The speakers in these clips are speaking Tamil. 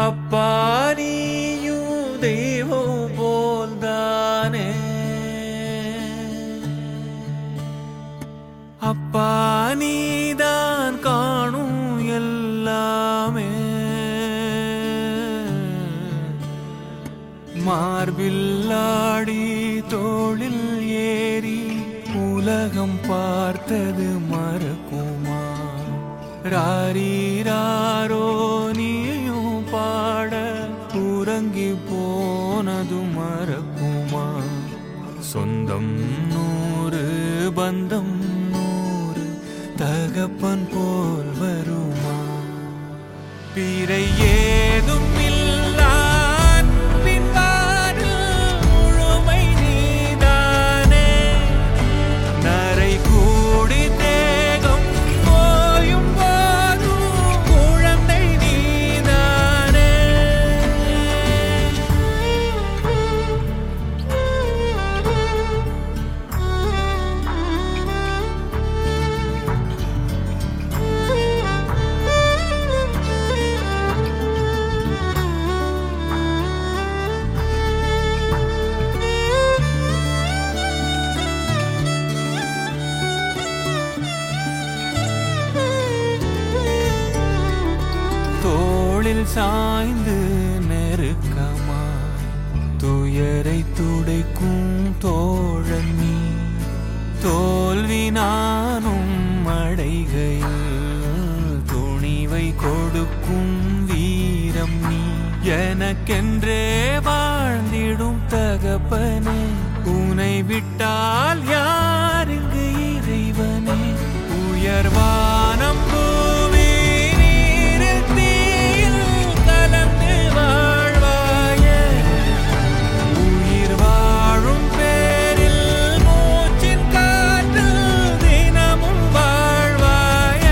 அப்பா நீயும் தெய்வம் போல்தானே அப்பா நீதான் காணும் எல்லாமே மார்பில்லாடி தோளில் ஏறி உலகம் பார்த்தது மறக்குமா ராரீராரோ நீயும் பாட உறங்கி போனது மறக்குமா சொந்தம் நூறு பந்தம் நூறு தகப்பன் போல் வருமா பிறை ஏதும் இல்லான் பின்பாடு முழுமை நீதானே நரை கூடி தேகம் போயும் போதும் குழந்தை நீதானே தோளில் சாய்ந்து நெருக்கமாய் துயரை துடைக்கும் தோழன் நீ தோல்வி நானும் அடைகையில் துணிவை கொடுக்கும் வீரம் நீ எனக்கென்றே வாழ்ந்திடும் தகப்பனே உனை விட்டால் யார் இங்கு இறைவனே உயர்வானம் பூமி நீரில் தீயில் கலந்து வாழ்வாயே உயிர் வாழும் பேரில் மூச்சின் காற்று தினமும் வாழ்வாய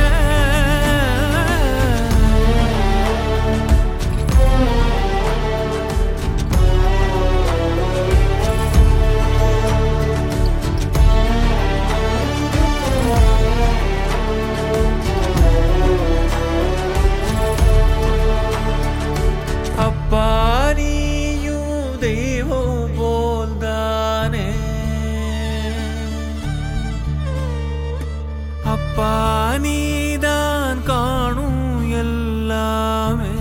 அப்பா நீயும் தெய்வம் போல்தானே அப்பா நீதான் காணும் எல்லாமே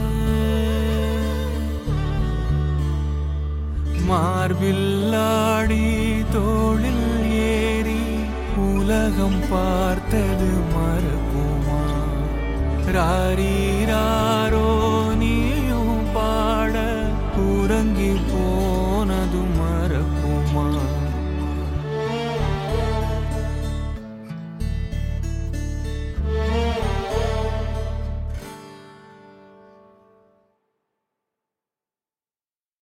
மார்பில்லாடி தோளில் ஏறி உலகம் பார்த்தது மறக்குமா ராரி